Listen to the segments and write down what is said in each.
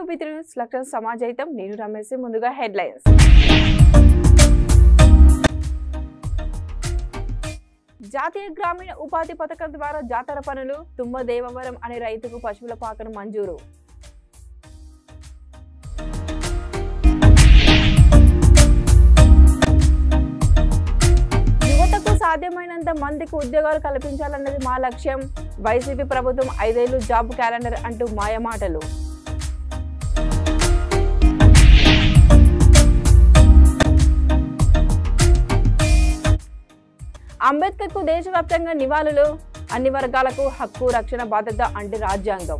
With news లక్ష్యం సమాజయితం నేను రమేష్ ముందుగా హెడ్లైన్స్ జాతీయ గ్రామీణ ఉపాధి పథకం ద్వారా జాతర పనులు తుమ్మ దేవవరం అనే రైతుకు పశువుల పాకను మంజూరు యువతకు సాధ్యమైనంత మందికి ఉద్యోగాలు కల్పించాలన్నది మా లక్ష్యం వైసీపీ ప్రభుత్వం ఐదేళ్లు జాబ్ క్యాలెండర్ అంటూ మాయమాటలు అంబేద్కర్ కు దేశవ్యాప్తంగా నివాళులు అన్ని వర్గాలకు హక్కు రక్షణ బాధ్యత అంటే రాజ్యాంగం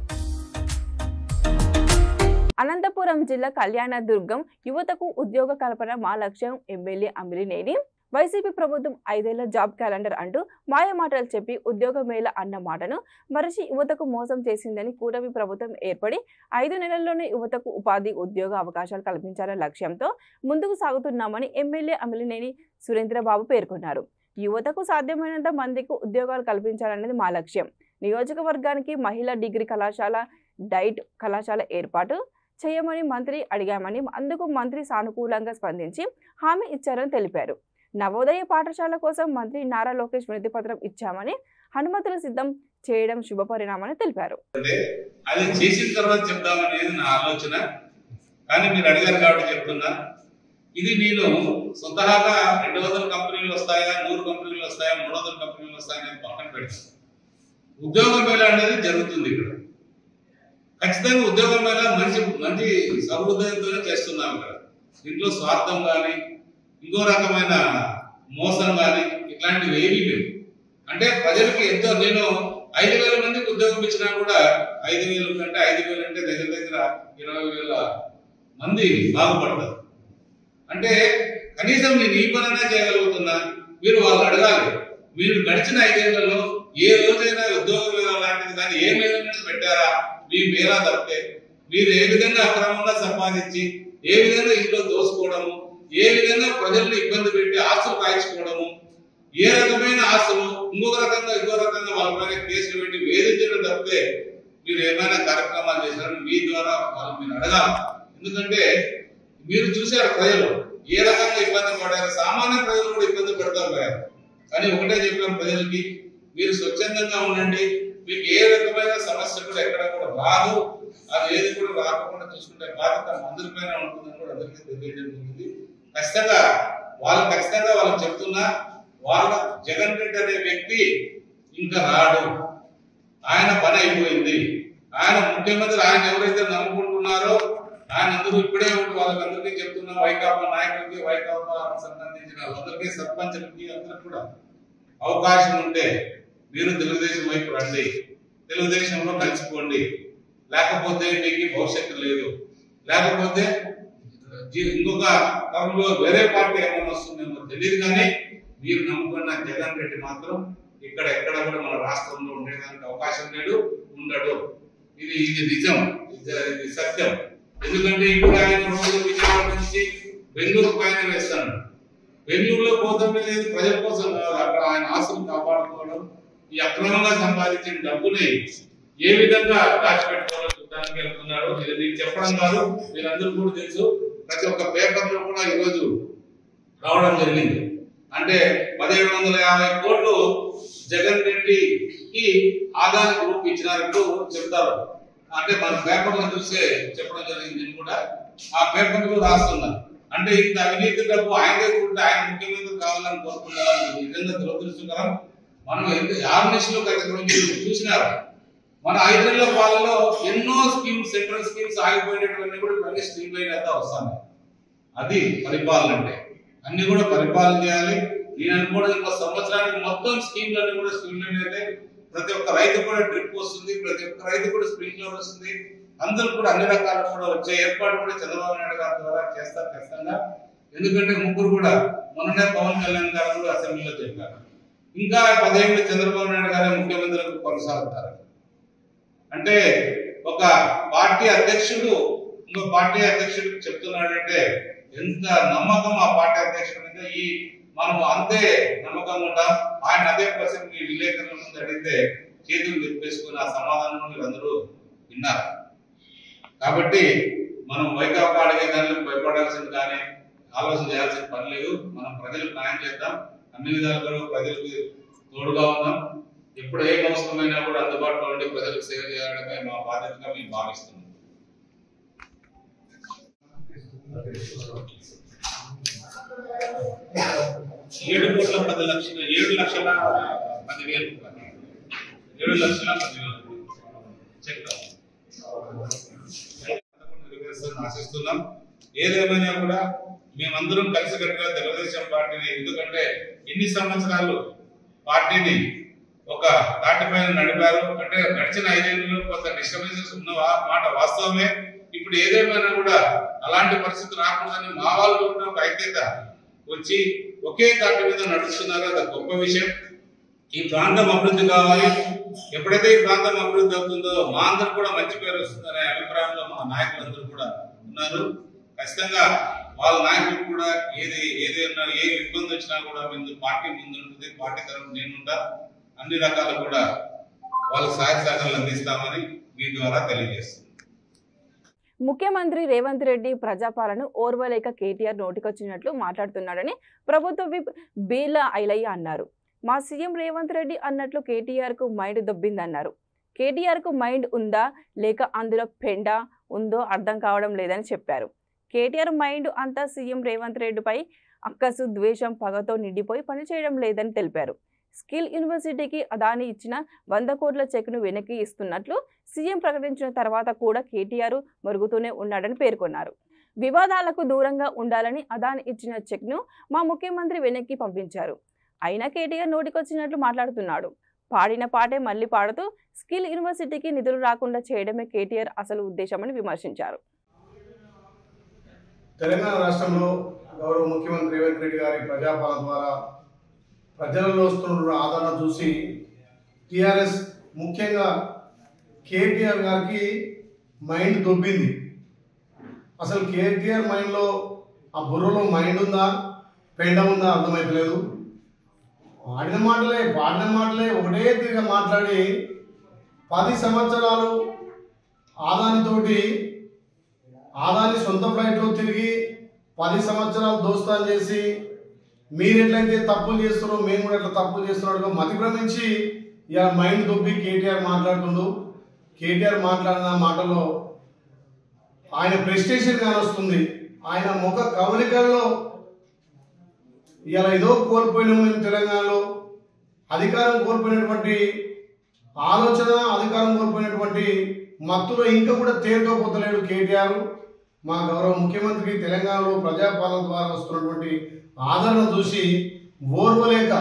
అనంతపురం జిల్లా కళ్యాణదుర్గం యువతకు ఉద్యోగ కల్పన మా లక్ష్యం ఎమ్మెల్యే అమిలినేని వైసీపీ ప్రభుత్వం ఐదేళ్ల జాబ్ క్యాలెండర్ అంటూ మాయ మాటలు చెప్పి ఉద్యోగ మేళ అన్న మాటను మరచి యువతకు మోసం చేసిందని కూటమి ప్రభుత్వం ఏర్పడి ఐదు నెలల్లోనే యువతకు ఉపాధి ఉద్యోగ అవకాశాలు కల్పించాలనే లక్ష్యంతో ముందుకు సాగుతున్నామని ఎమ్మెల్యే అమిలినేని సురేంద్రబాబు పేర్కొన్నారు యువతకు సాధ్యమైనంత మందికి ఉద్యోగాలు కల్పించాలనేది మా లక్ష్యం నియోజకవర్గానికి మహిళా డిగ్రీ కళాశాల డైట్ కళాశాల ఏర్పాటు చేయమని మంత్రి అడిగామని అందుకు మంత్రి సానుకూలంగా స్పందించి హామీ ఇచ్చారని తెలిపారు నవోదయ పాఠశాల కోసం మంత్రి నారా లోకేష్ వినతి పత్రం ఇచ్చామని అనుమతులు సిద్ధం చేయడం శుభపరిణామని తెలిపారు అంటే అది చేసిన తర్వాత చెప్దామనేది నా ఆలోచన కానీ మీరు అడిగారు కాబట్టి చెప్తున్నా ఇది నేను స్వతహాగా రెండు వందల కంపెనీలు వస్తాయా నూరు కంపెనీలు వస్తాయా మూడు వందల కంపెనీలు వస్తాయా అనేది పక్కన పెడతాను ఉద్యోగ మేళ అనేది జరుగుతుంది ఇక్కడ ఖచ్చితంగా ఉద్యోగ మేళ మంచి మంచి సహృదయంతోనే చేస్తున్నాం ఇక్కడ దీంట్లో స్వార్థం కానీ ఇంకో రకమైన మోసం కానీ ఇట్లాంటివి ఏమీ లేవు అంటే ప్రజలకి ఎంతో నేను ఐదు వేల మందికి ఉద్యోగం ఇచ్చినా కూడా ఐదు వేలు కంటే ఐదు వేలు అంటే దగ్గర దగ్గర ఇరవై వేల మంది బాగుపడతారు అంటే కనీసం నేను ఈ పనైనా చేయగలుగుతున్నా మీరు వాళ్ళు అడగాలి మీరు గడిచిన ఐదేళ్లలో ఏ రోజైనా ఉద్యోగ మేళ లాంటిది కానీ ఏ మేళ పెట్టారా మీ మేళా తప్పితే మీరు ఏ విధంగా అక్రమంగా సంపాదించి ఏ విధంగా ఇంట్లో దోసుకోవడము ఏ విధంగా ప్రజల్ని ఇబ్బంది పెట్టి ఆస్తులు కాయించుకోవడము ఏ రకమైన ఆస్తులు ఇంకొక రకంగా ఇంకో రకంగా వాళ్ళ పైన కేసులు పెట్టి వేధించడం తప్పితే మీరు ఏమైనా కార్యక్రమాలు చేశారని మీ ద్వారా వాళ్ళు మీరు అడగాలి ఎందుకంటే మీరు చూశారు ప్రజలు ఏ రకంగా ఇబ్బంది పడారు సామాన్య ప్రజలు కూడా ఇబ్బంది పడతారు కదా కానీ ఒకటే చెప్పాం ప్రజలకి మీరు స్వచ్ఛందంగా ఉండండి మీకు ఏ రకమైన సమస్య కూడా ఎక్కడ కూడా రాదు అది ఏది కూడా రాకుండా చూసుకుంటే బాధ్యత అందరిపైన ఉంటుందని కూడా అందరికీ తెలియజేయడం జరిగింది ఖచ్చితంగా వాళ్ళు ఖచ్చితంగా వాళ్ళకి చెప్తున్నా వాళ్ళ జగన్ రెడ్డి అనే వ్యక్తి ఇంకా రాడు ఆయన పని అయిపోయింది ఆయన ముఖ్యమంత్రి ఆయన ఎవరైతే నమ్ముకుంటున్నారో ఆయన అందరూ ఇప్పుడే ఉండి వాళ్ళకందరికీ చెప్తున్నా వైకాపా నాయకులకి వైకాపా సంబంధించిన వాళ్ళందరికీ సర్పంచులకి అందరికి కూడా అవకాశం ఉంటే మీరు తెలుగుదేశం వైపు రండి తెలుగుదేశంలో కలిసిపోండి లేకపోతే మీకు భవిష్యత్తు లేదు లేకపోతే జీ- ఇంకొక తరంలో వేరే పార్టీ ఏమైనా వస్తుందేమో తెలియదు కానీ మీరు నమ్ముకున్న జగన్ రెడ్డి మాత్రం ఇక్కడ ఎక్కడ కూడా మన రాష్ట్రంలో ఉండేదానికి అవకాశం లేడు ఉండడు ఇది ఇది నిజం ఇది ఇది సత్యం ఎందుకంటే ఇప్పుడు ఆయన రోజు విజయవాడ నుంచి బెంగళూరు పైన వేస్తాడు బెంగళూరులో పోతామే లేదు ప్రజల కోసం కాదు అక్కడ ఆయన ఆస్తులు కాపాడుకోవడం ఈ అక్రమంగా సంపాదించిన డబ్బుని ఏ విధంగా దాచిపెట్టుకోవాలో చూడడానికి వెళ్తున్నాడు ఇది మీకు చెప్పడం కాదు మీరందరూ కూడా తెలుసు ప్రతి ఒక్క పేపర్ లో కూడా ఈరోజు రావడం జరిగింది అంటే పదిహేడు వందల యాభై కోట్లు జగన్ రెడ్డికి ఆదాయ గ్రూప్ ఇచ్చినారంటూ చెప్తారు అంటే మన పేపర్లో చూస్తే చెప్పడం జరిగింది నేను కూడా ఆ పేపర్ లో రాస్తున్నారు అంటే ఇంత అవినీతి డబ్బు ఆయన దగ్గర ఉంటే ఆయన ముఖ్యమంత్రి కావాలని కోరుకుంటున్నారు ఇది నిజంగా దురదృష్టకరం మనం ఎంత ఆర్నిష్ లో చూసినారు మన ఐదేళ్ల పాలలో ఎన్నో స్కీమ్స్ సెంట్రల్ స్కీమ్స్ ఆగిపోయినటువంటి కూడా ఇవన్నీ స్ట్రీమ్ లైన్ అయితే వస్తాయి అది పరిపాలన అంటే అన్ని కూడా పరిపాలన చేయాలి నేను అనుకోవడం ఇంకో సంవత్సరానికి మొత్తం స్కీమ్లన్నీ కూడా స్ట్రీమ్ లైన్ అయితే ప్రతి ఒక్క రైతు కూడా డ్రిప్ వస్తుంది ప్రతి ఒక్క రైతు కూడా స్ప్రింక్లర్ వస్తుంది అందరూ కూడా అన్ని రకాల కూడా వచ్చే ఏర్పాటు కూడా చంద్రబాబు నాయుడు గారి ద్వారా చేస్తారు ఖచ్చితంగా ఎందుకంటే ముగ్గురు కూడా మొన్ననే పవన్ కళ్యాణ్ గారు కూడా అసెంబ్లీలో చెప్పారు ఇంకా పదేళ్ళు చంద్రబాబు నాయుడు గారే ముఖ్యమంత్రులకు కొనసాగుతారు అంటే ఒక పార్టీ అధ్యక్షుడు ఇంకో పార్టీ అధ్యక్షుడికి చెప్తున్నాడంటే ఎంత నమ్మకం ఆ పార్టీ అధ్యక్షుడి మీద ఈ మనం అంతే నమ్మకంగా ఉంటాం ఆయన అదే ప్రశ్న మీ విలేకరుల ముందు అడిగితే చేతులు తిప్పేసుకుని ఆ సమాధానం మీరు అందరూ విన్నారు కాబట్టి మనం వైకాపా అడిగే దానికి భయపడాల్సింది కానీ ఆలోచన చేయాల్సిన పని లేదు మనం ప్రజలకు న్యాయం చేద్దాం అన్ని విధాలుగా ప్రజలకు తోడుగా ఉన్నాం ఎప్పుడు ఏ అవసరమైనా కూడా అందుబాటులో ఉండి ప్రజలకు సేవ చేయడమే మా బాధ్యతగా మేము భావిస్తున్నాం ఏడు కోట్ల పది లక్షల ఏడు లక్షల పదివేలు రూపాయలు. ఏడు లక్షల పదివేలు చెక్ నెరవేరుస్తుందని ఆశిస్తున్నాం ఏదేమైనా కూడా మేమందరం కలిసికట్టుగా తెలుగుదేశం పార్టీని ఎందుకంటే ఇన్ని సంవత్సరాలు పార్టీని ఒక తాటి పైన నడిపారు అంటే గడిచిన ఐదేళ్లలో కొంత డిస్టర్బెన్సెస్ ఉన్న వా- మాట వాస్తవమే ఇప్పుడు ఏదేమైనా కూడా అలాంటి పరిస్థితి రాకూడదని మా వాళ్ళు కూడా ఒక ఐక్యత వచ్చి ఒకే తాటి మీద నడుస్తున్నారో అది గొప్ప విషయం ఈ ప్రాంతం అభివృద్ధి కావాలి ఎప్పుడైతే ఈ ప్రాంతం అభివృద్ధి అవుతుందో మా అందరు కూడా మంచి పేరు వస్తుందనే అభిప్రాయంలో మా నాయకులందరూ కూడా ఉన్నారు ఖచ్చితంగా వాళ్ళ నాయకులు కూడా ఏది ఏది ఉన్నా ఏ ఇబ్బంది వచ్చినా కూడా ముందు పార్టీ ముందు ఉంటుంది పార్టీ తరఫు నేనుంటా అన్ని రకాలు కూడా వాళ్ళ సహాయ సహకారాలు అందిస్తామని మీ ద్వారా తెలియజేస్తున్నాను ముఖ్యమంత్రి రేవంత్ రెడ్డి ప్రజాపాలన ఓర్వలేక కేటీఆర్ నోటికొచ్చినట్లు మాట్లాడుతున్నాడని ప్రభుత్వ విప్ బీల ఐలయ్య అన్నారు మా సీఎం రేవంత్ రెడ్డి అన్నట్లు కేటీఆర్ కు మైండ్ దొబ్బిందన్నారు కేటీఆర్ కు మైండ్ ఉందా లేక అందులో పెండ ఉందో అర్థం కావడం లేదని చెప్పారు కేటీఆర్ మైండ్ అంతా సీఎం రేవంత్ రెడ్డిపై అక్కసు ద్వేషం పగతో నిండిపోయి పనిచేయడం లేదని తెలిపారు స్కిల్ యూనివర్సిటీకి అదాని ఇచ్చిన వంద కోట్ల చెక్ను వెనక్కి ఇస్తున్నట్లు సీఎం ప్రకటించిన తర్వాత కూడా కేటీఆర్ మరుగుతూనే ఉన్నాడని పేర్కొన్నారు వివాదాలకు దూరంగా ఉండాలని అదాని ఇచ్చిన చెక్ను మా ముఖ్యమంత్రి వెనక్కి పంపించారు అయినా కేటీఆర్ నోటికొచ్చినట్లు మాట్లాడుతున్నాడు పాడిన పాటే మళ్ళీ పాడుతూ స్కిల్ యూనివర్సిటీకి నిధులు రాకుండా చేయడమే కేటీఆర్ అసలు ఉద్దేశమని విమర్శించారు తెలంగాణ రాష్ట్రంలో గౌరవ ముఖ్యమంత్రి రేవంత్ రెడ్డి గారి ప్రజాపాలన ద్వారా ప్రజలలో వస్తున్న ఆదరణ చూసి టిఆర్ఎస్ ముఖ్యంగా కేటీఆర్ గారికి మైండ్ దొబ్బింది అసలు కేటీఆర్ మైండ్లో ఆ బుర్రలో మైండ్ ఉందా పెండ ఉందా అర్థమైతలేదు ఆడిన మాటలే పాడిన మాటలే ఒకటే తిరిగా మాట్లాడి పది సంవత్సరాలు ఆదానితోటి ఆదాని సొంత ఫ్లైట్లో తిరిగి పది సంవత్సరాలు దోస్తాన్ చేసి మీరు ఎట్లయితే తప్పులు చేస్తున్నారో మేము కూడా ఎట్లా తప్పులు చేస్తున్నాడు మతి భ్రమించి ఇలా మైండ్ దొబ్బి కేటీఆర్ మాట్లాడుతుండు కేటీఆర్ మాట్లాడిన మాటలో ఆయన ప్రెస్టేషన్ కానొస్తుంది ఆయన ముఖ కవలికల్లో ఇలా ఏదో కోల్పోయినాము మేము తెలంగాణలో అధికారం కోల్పోయినటువంటి ఆలోచన అధికారం కోల్పోయినటువంటి మత్తులో ఇంకా కూడా తేలికపోతలేడు కేటీఆర్ మా గౌరవ ముఖ్యమంత్రి తెలంగాణలో ప్రజాపాలన ద్వారా వస్తున్నటువంటి ఆదరణ చూసి ఓర్వలేక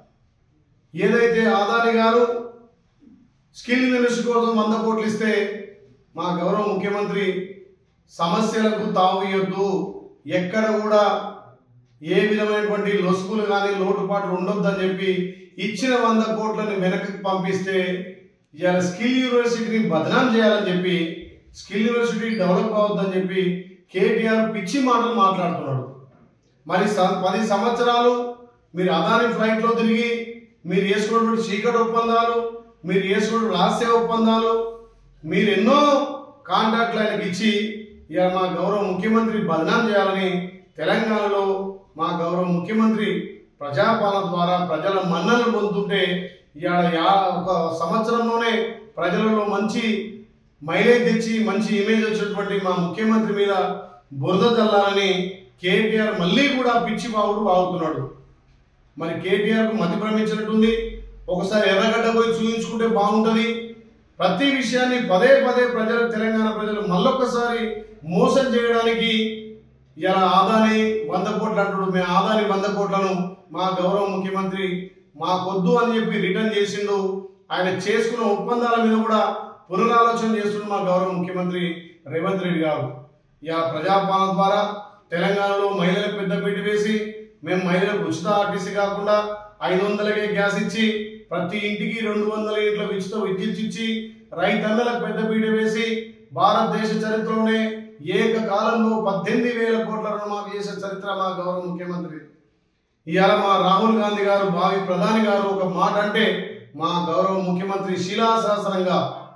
ఏదైతే ఆదాని గారు స్కిల్ యూనివర్సిటీ కోసం వంద కోట్లు ఇస్తే మా గౌరవ ముఖ్యమంత్రి సమస్యలకు తావు ఇవ్వద్దు ఎక్కడ కూడా ఏ విధమైనటువంటి లొసుగులు కానీ లోటుపాట్లు ఉండొద్దని చెప్పి ఇచ్చిన వంద కోట్లని వెనక్కి పంపిస్తే ఇవాళ స్కిల్ యూనివర్సిటీని బదనాం చేయాలని చెప్పి స్కిల్ యూనివర్సిటీ డెవలప్ అవద్దని చెప్పి కేటీఆర్ పిచ్చి మాటలు మాట్లాడుతున్నాడు మరి స- పది సంవత్సరాలు మీరు అదాని ఫ్లైట్లో తిరిగి మీరు వేసుకున్నటువంటి చీకటి ఒప్పందాలు మీరు వేసుకున్న రహస్య ఒప్పందాలు మీరు ఎన్నో కాంట్రాక్ట్లు ఆయనకి ఇచ్చి ఇక మా గౌరవ ముఖ్యమంత్రి బదనాం చేయాలని తెలంగాణలో మా గౌరవ ముఖ్యమంత్రి ప్రజాపాలన ద్వారా ప్రజల మన్నలు పొందుతుంటే ఇవాళ యా ఒక సంవత్సరంలోనే ప్రజలలో మంచి మైలేజ్ తెచ్చి మంచి ఇమేజ్ వచ్చినటువంటి మా ముఖ్యమంత్రి మీద బురద చల్లాలని కేటీఆర్ మళ్ళీ కూడా పిచ్చి బావుడు వాగుతున్నాడు మరి కేటీఆర్ కు మతి భ్రమించినట్టుంది ఒకసారి ఎర్రగడ్డ పోయి చూపించుకుంటే బాగుంటుంది ప్రతి విషయాన్ని పదే పదే ప్రజలు తెలంగాణ ప్రజలు మళ్ళొక్కసారి మోసం చేయడానికి ఇలా ఆదాని వంద కోట్లు అంటాడు మేము ఆదాని వంద కోట్లను మా గౌరవ ముఖ్యమంత్రి మాకొద్దు అని చెప్పి రిటర్న్ చేసిండు ఆయన చేసుకున్న ఒప్పందాల మీద కూడా పునరాలోచన చేస్తున్న మా గౌరవ ముఖ్యమంత్రి రేవంత్ రెడ్డి గారు ఇలా ప్రజాపాలన ద్వారా తెలంగాణలో మహిళలకు పెద్దపీట వేసి మేము మహిళలకు ఉచిత ఆర్టీసీ కాకుండా ఐదు వందలకే గ్యాస్ ఇచ్చి ప్రతి ఇంటికి రెండు వందల ఇంట్ల ఉచిత విద్యుత్ ఇచ్చి రైతన్నలకు పెద్దపీట వేసి భారతదేశ చరిత్రలోనే ఏకకాలంలో పద్దెనిమిది వేల కోట్ల రుణమాఫీ చేసిన చరిత్ర మా గౌరవ ముఖ్యమంత్రి ఇవాళ మా రాహుల్ గాంధీ గారు భావి ప్రధాని గారు ఒక మాట అంటే మా గౌరవ ముఖ్యమంత్రి శిలాశాసనంగా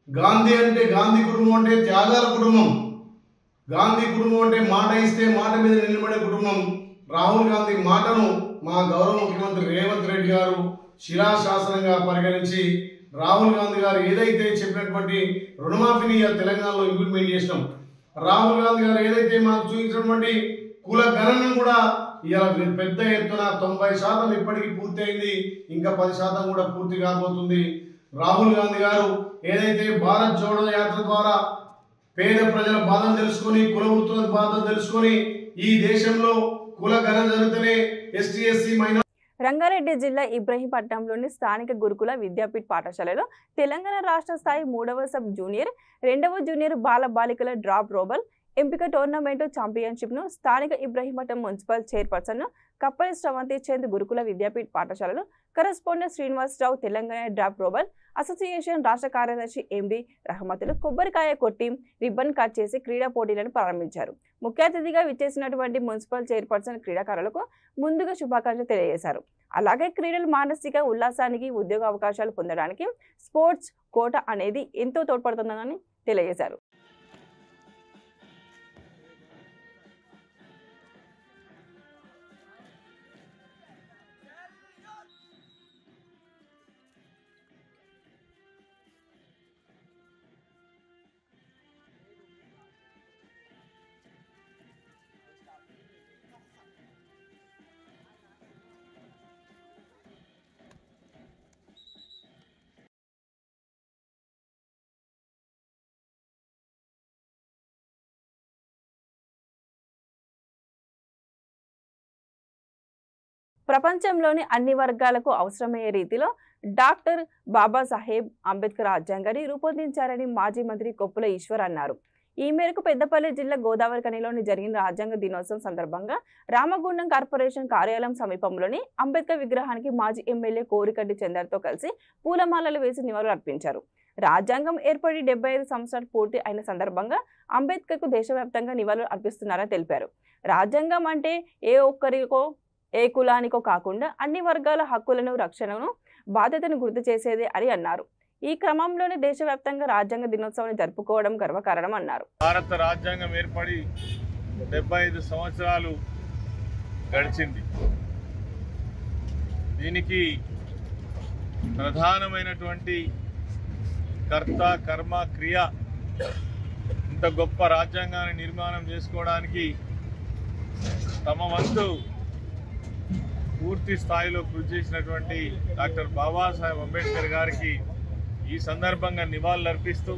గాంధీ అంటే గాంధీ కుటుంబం అంటే త్యాగాల కుటుంబం గాంధీ కుటుంబం అంటే మాట ఇస్తే మాట మీద నిలబడే కుటుంబం రాహుల్ గాంధీ మాటను మా గౌరవ ముఖ్యమంత్రి రేవంత్ రెడ్డి గారు శిలాశాసనంగా పరిగణించి రాహుల్ గాంధీ గారు ఏదైతే చెప్పినటువంటి రుణమాఫీని ఇవాళ తెలంగాణలో ఇంప్లిమెంట్ చేసినాం రాహుల్ గాంధీ గారు ఏదైతే మాకు చూపించినటువంటి కుల గణన కూడా ఇవాళ పెద్ద ఎత్తున తొంభై శాతం ఇప్పటికీ పూర్తి అయింది ఇంకా పది శాతం కూడా పూర్తి కాబోతుంది రాహుల్ గాంధీ గారు ఏదైతే భారత్ జోడో యాత్ర ద్వారా పేద ప్రజల బాధను తెలుసుకొని కుల వృత్తుల బాధను తెలుసుకొని ఈ దేశంలో కుల గణన జరిగితేనే ఎస్టీ ఎస్సీ మైనార్ రంగారెడ్డి జిల్లా ఇబ్రహీంపట్నంలోని స్థానిక గురుకుల విద్యాపీఠ్ పాఠశాలలో తెలంగాణ రాష్ట్ర స్థాయి మూడవ సబ్ జూనియర్ రెండవ జూనియర్ బాల బాలికల డ్రాప్ రోబల్ ఎంపిక టోర్నమెంట్ ఛాంపియన్షిప్ను స్థానిక ఇబ్రహీంపట్నం మున్సిపల్ చైర్పర్సన్ కప్పలి శ్రవంతి చంద్ గురుకుల విద్యాపీఠ్ పాఠశాలలో కరెస్పాండెంట్ శ్రీనివాసరావు తెలంగాణ డ్రాప్ రోబల్ అసోసియేషన్ రాష్ట్ర కార్యదర్శి ఎండి రహమతులు కొబ్బరికాయ కొట్టి రిబ్బన్ కట్ చేసి క్రీడా పోటీలను ప్రారంభించారు ముఖ్య అతిథిగా విచ్చేసినటువంటి మున్సిపల్ చైర్పర్సన్ క్రీడాకారులకు ముందుగా శుభాకాంక్షలు తెలియజేశారు అలాగే క్రీడలు మానసిక ఉల్లాసానికి ఉద్యోగ అవకాశాలు పొందడానికి స్పోర్ట్స్ కోట అనేది ఎంతో తోడ్పడుతుందని తెలియజేశారు ప్రపంచంలోని అన్ని వర్గాలకు అవసరమయ్యే రీతిలో డాక్టర్ బాబాసాహెబ్ అంబేద్కర్ రాజ్యాంగాన్ని రూపొందించారని మాజీ మంత్రి కొప్పుల ఈశ్వర్ అన్నారు ఈ మేరకు పెద్దపల్లి జిల్లా గోదావరి కనిలోని జరిగిన రాజ్యాంగ దినోత్సవం సందర్భంగా రామగుండం కార్పొరేషన్ కార్యాలయం సమీపంలోని అంబేద్కర్ విగ్రహానికి మాజీ ఎమ్మెల్యే కోరికడ్డి చందర్తో కలిసి పూలమాలలు వేసి నివాళులు అర్పించారు రాజ్యాంగం ఏర్పడి డెబ్బై ఐదు సంవత్సరాలు పూర్తి అయిన సందర్భంగా అంబేద్కర్కు దేశవ్యాప్తంగా నివాళులు అర్పిస్తున్నారని తెలిపారు రాజ్యాంగం అంటే ఏ ఒక్కరికో ఏ కులానికో కాకుండా అన్ని వర్గాల హక్కులను రక్షణను బాధ్యతను గుర్తు చేసేదే అని అన్నారు ఈ క్రమంలోనే దేశవ్యాప్తంగా రాజ్యాంగ దినోత్సవాన్ని జరుపుకోవడం గర్వకారణం అన్నారు భారత రాజ్యాంగం ఏర్పడి డెబ్బై ఐదు సంవత్సరాలు గడిచింది దీనికి ప్రధానమైనటువంటి కర్త కర్మ క్రియ ఇంత గొప్ప రాజ్యాంగాన్ని నిర్మాణం చేసుకోవడానికి తమ వంతు పూర్తి స్థాయిలో కృషి చేసినటువంటి డాక్టర్ బాబాసాహెబ్ అంబేద్కర్ గారికి ఈ సందర్భంగా నివాళులర్పిస్తూ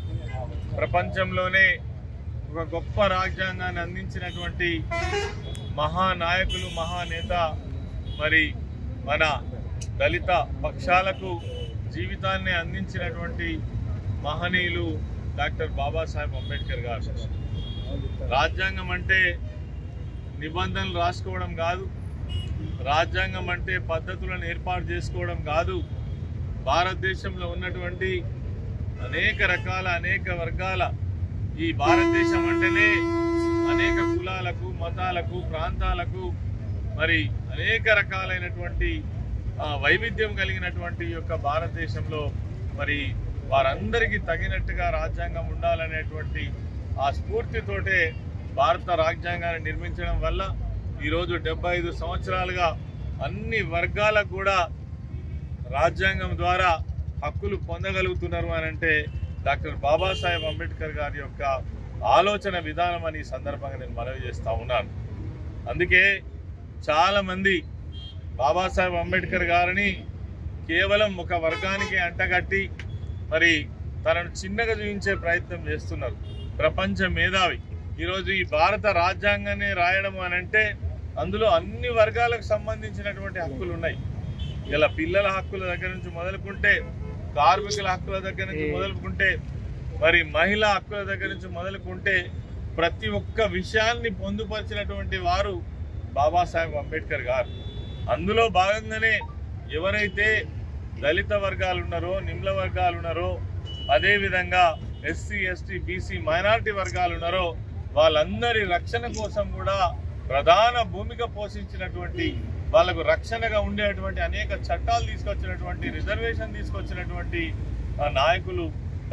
ప్రపంచంలోనే ఒక గొప్ప రాజ్యాంగాన్ని అందించినటువంటి మహానాయకులు మహానేత మరి మన దళిత పక్షాలకు జీవితాన్ని అందించినటువంటి మహనీయులు డాక్టర్ బాబాసాహెబ్ అంబేద్కర్ గారు రాజ్యాంగం అంటే నిబంధనలు రాసుకోవడం కాదు రాజ్యాంగం అంటే పద్ధతులను ఏర్పాటు చేసుకోవడం కాదు భారతదేశంలో ఉన్నటువంటి అనేక రకాల అనేక వర్గాల ఈ భారతదేశం అంటేనే అనేక కులాలకు మతాలకు ప్రాంతాలకు మరి అనేక రకాలైనటువంటి ఆ, వైవిధ్యం కలిగినటువంటి ఈ యొక్క భారతదేశంలో మరి వారందరికీ తగినట్టుగా రాజ్యాంగం ఉండాలనేటువంటి ఆ స్ఫూర్తితోటే భారత రాజ్యాంగాన్ని నిర్మించడం వల్ల ఈరోజు డెబ్బై ఐదు సంవత్సరాలుగా అన్ని వర్గాలకు కూడా రాజ్యాంగం ద్వారా హక్కులు పొందగలుగుతున్నారు అని అంటే డాక్టర్ బాబాసాహెబ్ అంబేద్కర్ గారి యొక్క ఆలోచన విధానం అని ఈ సందర్భంగా నేను మనవి చేస్తా ఉన్నాను అందుకే చాలామంది బాబాసాహెబ్ అంబేద్కర్ గారిని కేవలం ఒక వర్గానికి అంటగట్టి మరి తనను చిన్నగా చూపించే ప్రయత్నం చేస్తున్నారు ప్రపంచ మేధావి ఈరోజు ఈ భారత రాజ్యాంగాన్ని రాయడం అని అంటే అందులో అన్ని వర్గాలకు సంబంధించినటువంటి హక్కులు ఉన్నాయి ఇలా పిల్లల హక్కుల దగ్గర నుంచి మొదలుకుంటే కార్మికుల హక్కుల దగ్గర నుంచి మొదలుకుంటే మరి మహిళా హక్కుల దగ్గర నుంచి మొదలుకుంటే ప్రతి ఒక్క విషయాన్ని పొందుపరిచినటువంటి వారు బాబాసాహెబ్ అంబేద్కర్ గారు అందులో భాగంగానే ఎవరైతే దళిత వర్గాలు ఉన్నారో నిమ్ల వర్గాలు ఉన్నారో అదేవిధంగా ఎస్సీ ఎస్టీ బీసీ మైనారిటీ వర్గాలు ఉన్నారో వాళ్ళందరి రక్షణ కోసం కూడా ప్రధాన భూమిక పోషించినటువంటి వాళ్ళకు రక్షణగా ఉండేటువంటి అనేక చట్టాలు తీసుకొచ్చినటువంటి రిజర్వేషన్ తీసుకొచ్చినటువంటి ఆ నాయకులు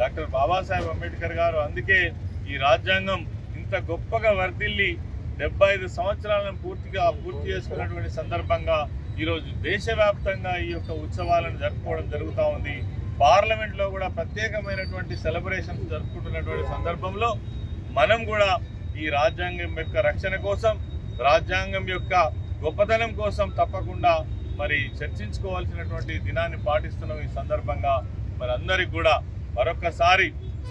డాక్టర్ బాబాసాహెబ్ అంబేద్కర్ గారు అందుకే ఈ రాజ్యాంగం ఇంత గొప్పగా వర్ధిల్లి డెబ్బై ఐదు సంవత్సరాలను పూర్తిగా పూర్తి చేసుకున్నటువంటి సందర్భంగా ఈరోజు దేశవ్యాప్తంగా ఈ యొక్క ఉత్సవాలను జరుపుకోవడం జరుగుతూ ఉంది పార్లమెంట్ లో కూడా ప్రత్యేకమైనటువంటి సెలబ్రేషన్స్ జరుపుకుంటున్నటువంటి సందర్భంలో మనం కూడా ఈ రాజ్యాంగం యొక్క రక్షణ కోసం రాజ్యాంగం యొక్క గొప్పతనం కోసం తప్పకుండా మరి చర్చించుకోవాల్సినటువంటి దినాన్ని పాటిస్తున్నాం ఈ సందర్భంగా మరి అందరికి కూడా మరొకసారి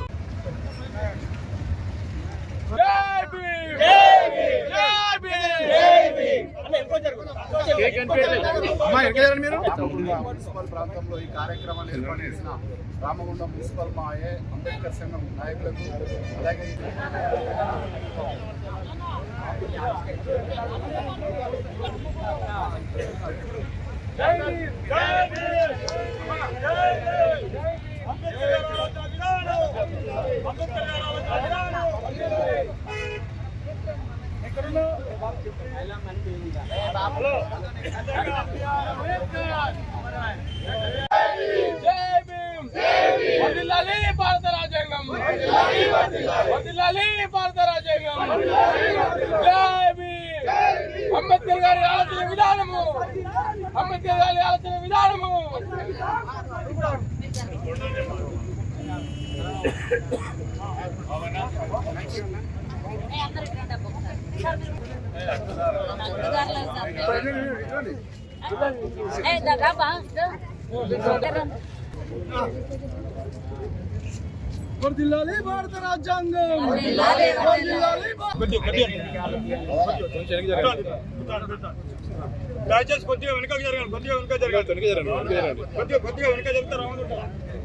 మున్సిపల్ ప్రాంతంలో ఈ కార్యక్రమాన్ని ఏర్పాటు చేసిన రామగుండం మున్సిపల్ మా ఏ అంబేద్కర్ సంఘం నాయకులకు అలాగే వర్ధిల్లాలి భారత రాజ్యాంగం వర్ధిల్లాలి భారత రాజ్యాంగం జై భీమ్ అంబేద్కర్ గారి ఆలోచన విధానము అంబేద్కర్ గారి ఆలోచన విధానము Eh, dah apa? Dah. వర్ధిల్లాలి భారత రాజ్యాంగం వర్ధిల్లాలి, వర్ధిల్లాలి భా- దయచేసి కొద్దిగా వెనక జరగాలి కొద్దిగా వెనక జరగాలి కొద్దిగా కొద్దిగా వెనక జరిగితే రావడం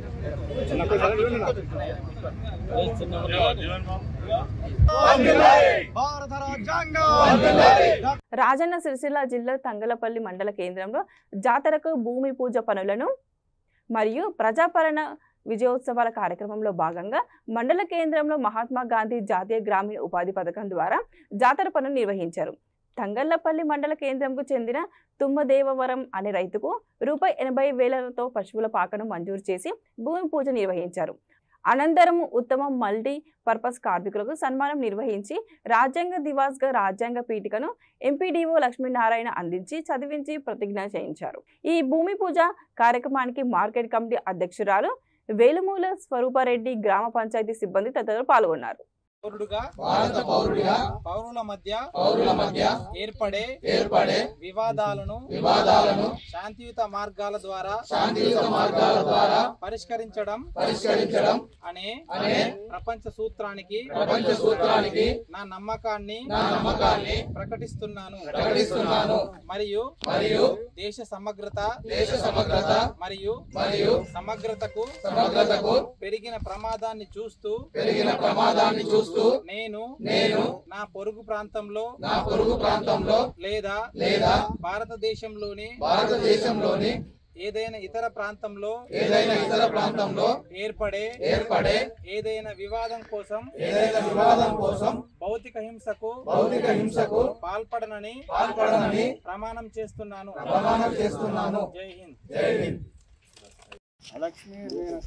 భారత రాజ్యాంగం రాజన్న సిరిసిల్ల జిల్లా తంగలపల్లి మండల కేంద్రంలో జాతరకు భూమి పూజ పనులను మరియు ప్రజాపాలన విజయోత్సవాల కార్యక్రమంలో భాగంగా మండల కేంద్రంలో మహాత్మా గాంధీ జాతీయ గ్రామీణ ఉపాధి పథకం ద్వారా జాతర పనులు నిర్వహించారు తంగళ్లపల్లి మండల కేంద్రంకు చెందిన తుమ్మదేవవరం అనే రైతుకు రూపాయి ఎనభై వేలతో పశువుల పాకను మంజూరు చేసి భూమి పూజ నిర్వహించారు అనంతరం ఉత్తమ మల్టీ పర్పస్ కార్మికులకు సన్మానం నిర్వహించి రాజ్యాంగ దివాస్గా రాజ్యాంగ పీఠికను ఎంపీడీఓ లక్ష్మీనారాయణ అందించి చదివించి ప్రతిజ్ఞ చేయించారు ఈ భూమి పూజ కార్యక్రమానికి మార్కెట్ కమిటీ అధ్యక్షురాలు వేలుమూల స్వరూపారెడ్డి గ్రామ పంచాయతీ సిబ్బంది తదితరులు పాల్గొన్నారు పౌరుడుగా భారత పౌరుడిగా పౌరుల మధ్య పౌరుల మధ్య ఏర్పడే ఏర్పడే వివాదాలను వివాదాలను శాంతియుత మార్గాల ద్వారా శాంతియుత మార్గాల ద్వారా పరిష్కరించడం పరిష్కరించడం అనే అనే ప్రపంచ సూత్రానికి ప్రపంచ సూత్రానికి నా నమ్మకాన్ని నా నమ్మకాన్ని ప్రకటిస్తున్నాను ప్రకటిస్తున్నాను మరియు మరియు దేశ సమగ్రత దేశ సమగ్రత మరియు మరియు సమగ్రతకు సమగ్రతకు పెరిగిన ప్రమాదాన్ని చూస్తూ పెరిగిన ప్రమాదాన్ని చూస్తూ నేను నేను నా పొరుగు ప్రాంతంలో నా పొరుగు ప్రాంతంలో లేదా లేదా భారతదేశంలోని భారతదేశంలోని ఏదైనా ఇతర ప్రాంతంలో ఏదైనా ఇతర ప్రాంతంలో ఏర్పడే ఏర్పడే ఏదైనా వివాదం కోసం ఏదైనా వివాదం కోసం భౌతిక హింసకు భౌతిక హింసకు పాల్పడనని పాల్పడనని ప్రమాణం చేస్తున్నాను ప్రమాణం చేస్తున్నాను జై హింద్ జై హింద్ లక్ష్మీ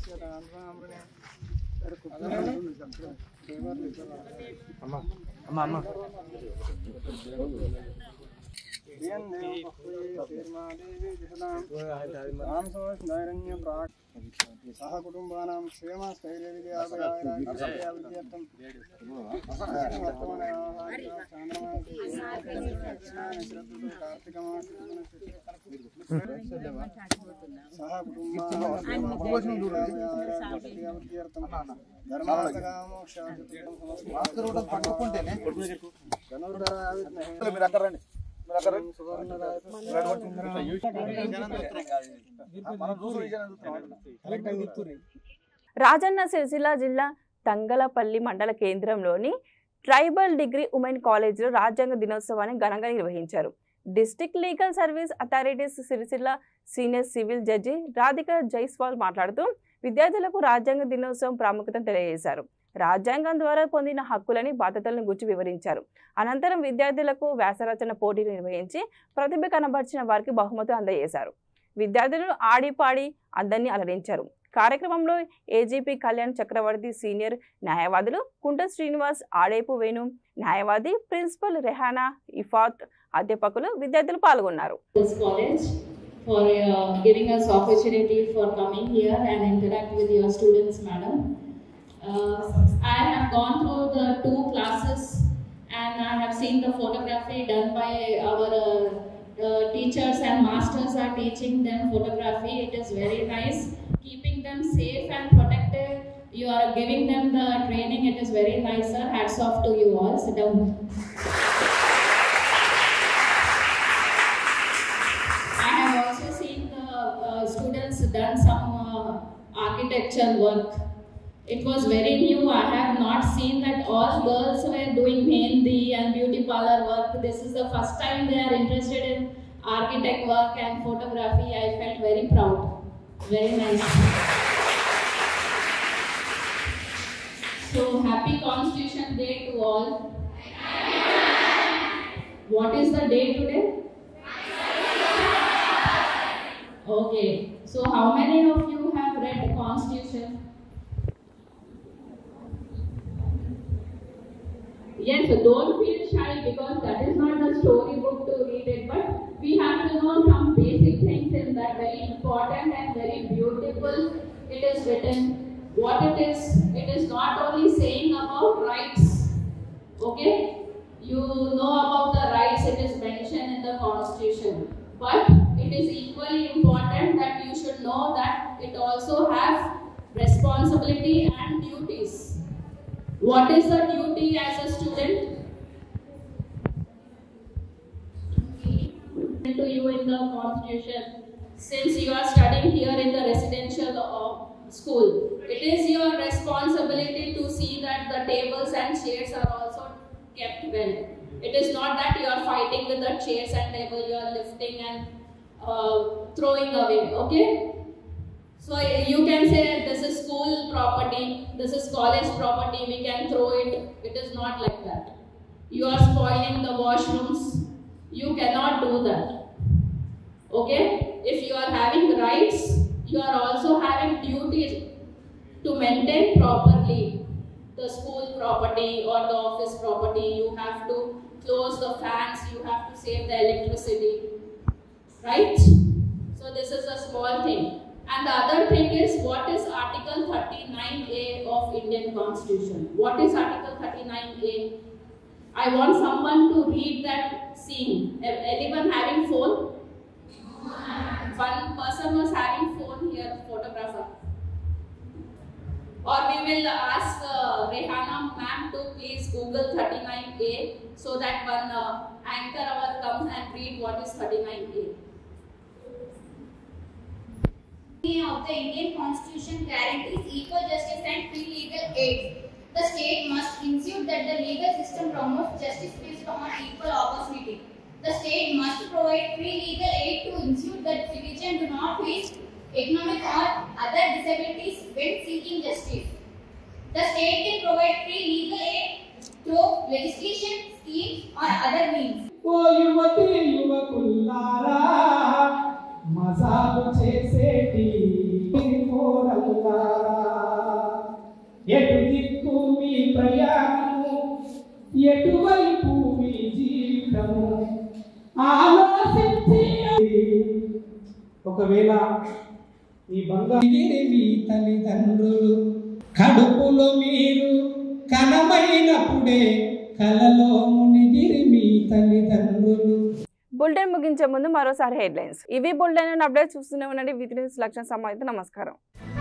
సహ కుటుంబానాం క్షేమ స్థైర్య విద్యార్థం సహ మీరు అక్కడ రండి మీరు అక్కడ మనం చూసు రాజన్న సిరిసిల్ల జిల్లా తంగలపల్లి మండల కేంద్రంలోని ట్రైబల్ డిగ్రీ ఉమెన్ కాలేజీలో రాజ్యాంగ దినోత్సవాన్ని ఘనంగా నిర్వహించారు district legal service authorities Sircilla senior civil judge Radhika Jaiswal మాట్లాడుతూ విద్యార్థులకు రాజ్యాంగ దినోత్సవం ప్రాముఖ్యతను తెలియజేశారు రాజ్యాంగం ద్వారా పొందిన హక్కులని బాధ్యతలను గురించి వివరించారు అనంతరం విద్యార్థులకు వ్యాసరచన పోటీలు నిర్వహించి ప్రతిభ కనబర్చిన వారికి బహుమతులు అందజేశారు విద్యార్థులు ఆడిపాడి అందరినీ అలరించారు కార్యక్రమంలో ఏజీపీ కళ్యాణ్ చక్రవర్తి సీనియర్ న్యాయవాదులు కుంట శ్రీనివాస్ ఆడేపు వేణు న్యాయవాది ప్రిన్సిపల్ రెహానా ఇఫాత్ అధ్యాపకులు విద్యార్థులు పాల్గొన్నారు this college for uh, giving us opportunity for coming here and interact with your students, madam. Uh, I have gone through the two classes and I have seen the photography done by our uh, uh, teachers and masters are teaching them photography. It is very nice, keeping them safe and protected. You are giving them the training. It is very nice, sir. Hats off to you all. Sit down. I have also seen the uh, students done some uh, architecture work. It was very new. I have not seen that all girls were doing mehndi and beauty parlor work. This is the first time they are interested in architect work and photography. I felt very proud. Very nice. So happy Constitution Day to all. What is the day today? Okay, so how many of you have read Constitution? Yes, so don't feel shy because that is not the storybook to read it, but we have to know some basic things in that very important and very beautiful. It is written what it is. It is not only saying about rights, okay? You know about the rights, it is mentioned in the Constitution, but it is equally important that you should know that it also has responsibility and duties. What is the duty as a student? To you in the constitution, since you are studying here in the residential uh, school, it is your responsibility to see that the tables and chairs are also kept well. It is not that you are fighting with the chairs and table, you are lifting and uh, throwing away, okay? So you can say this is school property, this is college property, we can throw it. It is not like that. You are spoiling the washrooms. You cannot do that. Okay? If you are having rights, you are also having duties to maintain properly the school property or the office property. You have to close the fans, you have to save the electricity. Right? So this is a small thing. And the other thing is what is Article 39A of Indian Constitution? What is Article 39A? I want someone to read that scene. Anyone having phone? One person was having phone here, photographer. Or we will ask uh, Rehana ma'am to please Google 39A so that one uh, anchor our comes and read what is 39A. of the Indian Constitution guarantees equal justice and free legal aid. The state must ensure that the legal system promotes justice based on equal opportunity. The state must provide free legal aid to ensure that citizens do not face economic or other disabilities when seeking justice. The state can provide free legal aid through legislation, schemes, or other means. ఓ యువతి యువకుల్లారా మజాలు చేసేటి కోరల్లారా ఎటు దిక్కు మీ ప్రయాణము ఎటువైపు మీ జీవితము ఆలోచించి ఒకవేళ ఈ బంగారు మీ తల్లిదండ్రులు కడుపులో మీరు కనమైనప్పుడే కలలో మునిగిరి మీ తల్లిదండ్రులు బులెటిన్ ముగించే ముందు మరోసారి హెడ్లైన్స్ ఇవి బులెటిన్ అప్డేట్ చూస్తూనే ఉండండి విత్ న్యూస్ లక్షణ సమాహిత నమస్కారం